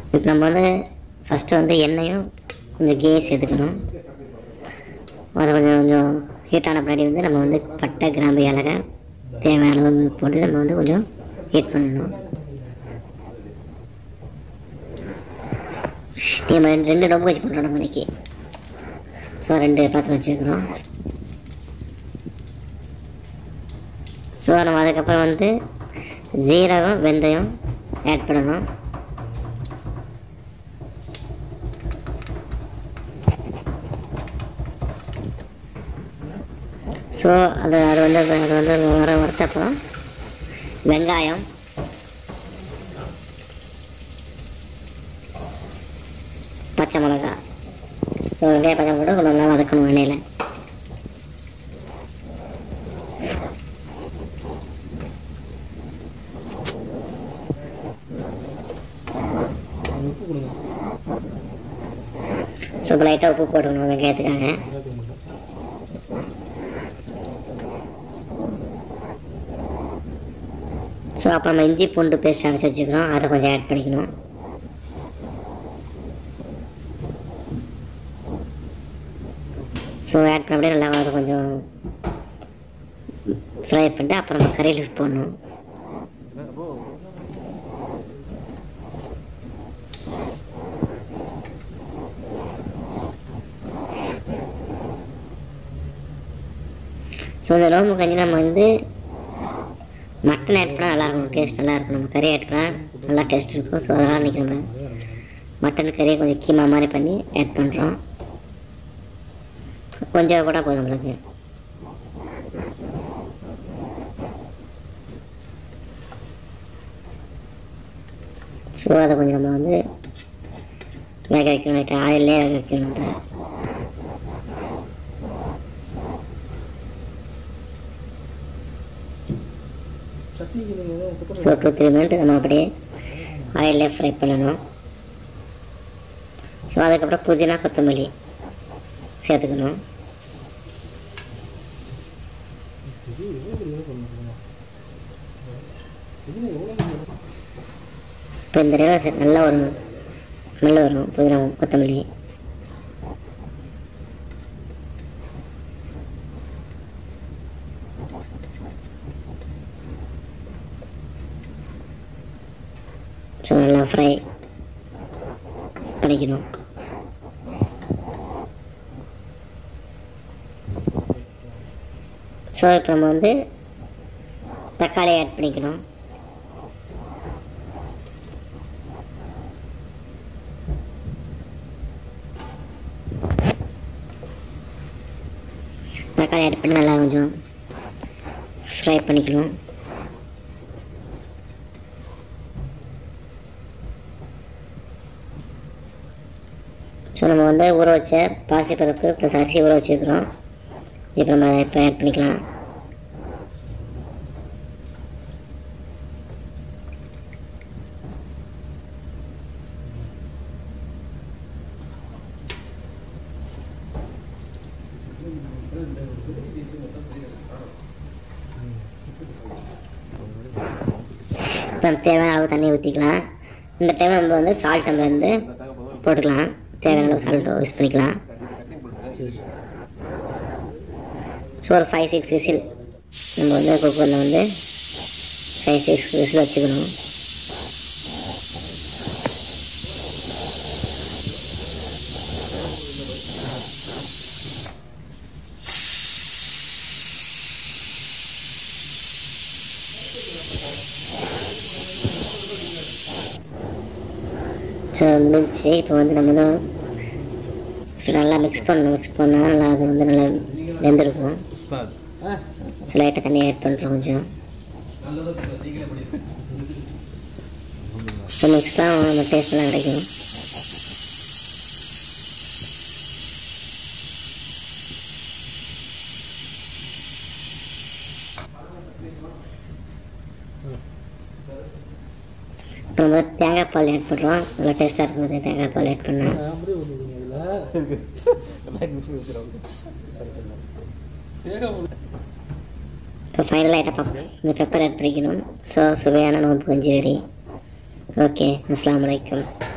இப்போ நம்ம வந்து ஃபஸ்ட்டு வந்து எண்ணெயும் கொஞ்சம் கீ சேர்த்துக்கணும் அதை கொஞ்சம் கொஞ்சம் ஹீட்டான பின்னாடி வந்து நம்ம வந்து பட்டை கிராம்பு ஏலக்காய் தேவையான அளவு போட்டு நம்ம வந்து கொஞ்சம் ஹீட் பண்ணணும் நம்ம ரெண்டு- ரெண்டு நொம்பு வச்சு பண்ணுறோம் நம்ம இன்னைக்கு ஸோ ரெண்டு பாத்திரம் வச்சுக்கிறோம் ஸோ நம்ம அதுக்கப்புறம் வந்து ஜீரகம் வெந்தயம் ஆட் பண்ணணும் ஸோ அது அது வந்து அது வந்து வர வறுத்த அப்புறம் வெங்காயம் பச்சை மிளகா ஸோ வெங்காயம் பச்சை மிளகா கொஞ்சம் நல்லா வதக்கணும் எண்ணெயில் உப்பு கொடுங்க ஸோ இப்போ லைட்டாக உப்பு போட்டுக்கணும் வெங்காயத்துக்காக எல்லாத்துக்கும் மட்டும் ஸோ அப்புறமா இஞ்சி பூண்டு பேஸ்ட் அரைச்சி வச்சுக்கிறோம் அதை கொஞ்சம் ஆட் பண்ணிக்கணும் ஸோ ஆட் பண்ண அப்படியே நல்லா அதை கொஞ்சம் ஃப்ரை பண்ணிட்டு அப்புறமா கறி லீஃப் போடணும் ஸோ இந்த நோம்பு கஞ்சி நம்ம வந்து மட்டன் ஆட் பண்ணால் நல்லாயிருக்கும் டேஸ்ட் நல்லாயிருக்கும் நம்ம கறி ஆட் பண்ணால் நல்லா டேஸ்ட் இருக்கும் ஸோ அதெல்லாம் இன்றைக்கி நம்ம மட்டன் கறியை கொஞ்சம் கீமா மாதிரி பண்ணி ஆட் பண்ணுறோம் கொஞ்சம் கூட போதும் நம்மளுக்கு ஸோ அதை கொஞ்சம் நம்ம வந்து வேக வைக்கணும் லைட்டாக ஆயிலே வேக வைக்கணும் அதை சட்னிக்கு நீங்கள் கொத்தமல்லி ஸோ டூ த்ரீ மினிட் நம்ம அப்படியே ஆயிலே ஃப்ரை பண்ணணும் ஸோ அதுக்கப்புறம் புதினா கொத்தமல்லி சேர்த்துக்கணும் இது எவ்வளோ பெரிய பண்ணுங்க இது எவ்வளோ பெரிய இப்போ இந்த தடவை நல்ல ஒரு ஸ்மெல் வரும் புதினா கொத்தமல்லி ஸோ நல்லா ஃப்ரை பண்ணிக்கணும் ஸோ இப்போ நம்ம வந்து தக்காளி ஆட் பண்ணிக்கணும் தக்காளி ஆட் பண்ணி நல்லா கொஞ்சம் ஃப்ரை பண்ணிக்கணும் ஸோ நம்ம வந்து ஊற வச்ச பாசிப்பருப்பு ப்ளஸ் அரிசி ஊற வச்சுருக்கிறோம் இப்போ நம்ம அதை இப்போ ஆட் பண்ணிக்கலாம் இப்போ நம்ம தேவையான அளவு தண்ணி ஊற்றிக்கலாம் இந்த டைம் நம்ம வந்து சால்ட் நம்ம வந்து போட்டுக்கலாம் தேவையான அளவு சால்ட் யூஸ் பண்ணிக்கலாம் சரி சரி ஸோ ஒரு ஃபைவ் சிக்ஸ் விசில் நம்ம வந்து குக்கரில் வந்து ஃபைவ் சிக்ஸ் விசில் வச்சுக்கணும் ஸோ முடிஞ்சிச்சு இப்போ வந்து நம்ம தான் நல்லா மிக்ஸ் பண்ணணும் மிக்ஸ் பண்ணால் நல்லா அது வந்து நல்லா வெந்திருக்கும் உஸ்தாத் ஆ ஸோ லைட்டாக தண்ணி ஆட் பண்ணுறோம் கொஞ்சம் ஸோ மிக்ஸ் பண்ணால் நம்ம டேஸ்ட் நல்லா கிடைக்கும் இப்போ நம்ம தேங்காய் பால் ஆட் பண்ணுறோம் நல்லா டேஸ்ட்டாக இருக்கும் அது தேங்காய் பால் ஆட் பண்ணால் அப்படியே ஒன்று இதில் லைட் மிக்ஸ் வச்சுருவாங்க இப்போ ஃபைனல் ஐட்டம் பார்க்கணும் இந்த பெப்பர் ஆட் பண்ணிக்கணும் ஸோ சுவையான நோம்பு கஞ்சி ரெடி ஓகே அஸ்ஸலாமு அலைக்கும்